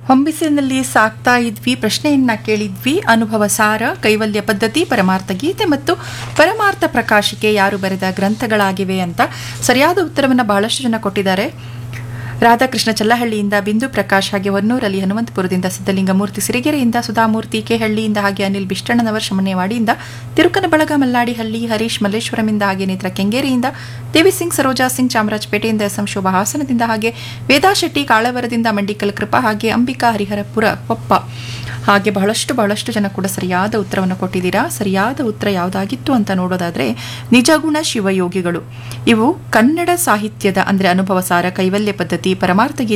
ಹೊಂಬಿಸಿನಲ್ಲಿ ಸಾಕ್ತಾ ಇದ್ವಿ ಪ್ರಶ್ನೆಯನ್ನ ಕೇಳಿದ್ವಿ ಅನುಭವ ಸಾರ ಕೈವಲ್ಯ ಪದ್ಧತಿ ಪರಮಾರ್ಥ ಗೀತೆ ಮತ್ತು ಪರಮಾರ್ಥ ಪ್ರಕಾಶಿಕೆ ಯಾರು ಬರೆದ ಗ್ರಂಥಗಳಾಗಿವೆ ಅಂತ ಸರಿಯಾದ ಉತ್ತರವನ್ನು ಬಹಳಷ್ಟು ಜನ ಕೊಟ್ಟಿದ್ದಾರೆ ರಾಧಾಕೃಷ್ಣ ಚಲ್ಲಹಳ್ಳಿಯಿಂದ ಬಿಂದು ಪ್ರಕಾಶ್ ಹಾಗೆ ಹೊನ್ನೂರಲ್ಲಿ ಹನುಮಂತಪುರದಿಂದ ಸಿದ್ದಲಿಂಗಮೂರ್ತಿ ಸಿರಿಗೆರೆಯಿಂದ ಸುಧಾಮೂರ್ತಿ ಕೆಹಳ್ಳಿಯಿಂದ ಹಾಗೆ ಅನಿಲ್ ಬಿಷ್ಟಣ್ಣನವರ್ ಶಮನೆವಾಡಿಯಿಂದ ತಿರುಕನ ಬಳಗ ಮಲ್ಲಾಡಿಹಳ್ಳಿ ಹರೀಶ್ ಮಲ್ಲೇಶ್ವರಮಿಂದ ಹಾಗೆ ನೇತ್ರ ಕೆಂಗೇರಿಯಿಂದ ದೇವಿ ಸಿಂಗ್ ಸರೋಜಾ ಸಿಂಗ್ ಚಾಮರಾಜಪೇಟೆಯಿಂದ ಎಸ್ ಎಂ ಶೋಭಾ ಹಾಸನದಿಂದ ಹಾಗೆ ವೇದಾ ಶೆಟ್ಟಿ ಕಾಳವರದಿಂದ ಮಂಡಿಕಲ್ ಕೃಪಾ ಹಾಗೆ ಅಂಬಿಕಾ ಹರಿಹರಪುರ ಕೊಪ್ಪ ಹಾಗೆ ಬಹಳಷ್ಟು ಬಹಳಷ್ಟು ಜನ ಕೂಡ ಸರಿಯಾದ ಉತ್ತರವನ್ನು ಕೊಟ್ಟಿದ್ದೀರಾ ಸರಿಯಾದ ಉತ್ತರ ಯಾವುದಾಗಿತ್ತು ಅಂತ ನೋಡೋದಾದ್ರೆ ನಿಜಗುಣ ಶಿವಯೋಗಿಗಳು ಇವು ಕನ್ನಡ ಸಾಹಿತ್ಯದ ಅಂದ್ರೆ ಅನುಭವ ಸಾರ ಕೈವಲ್ಯ ಪದ್ಧತಿ ಪರಮಾರ್ಥ ಗೀತೆ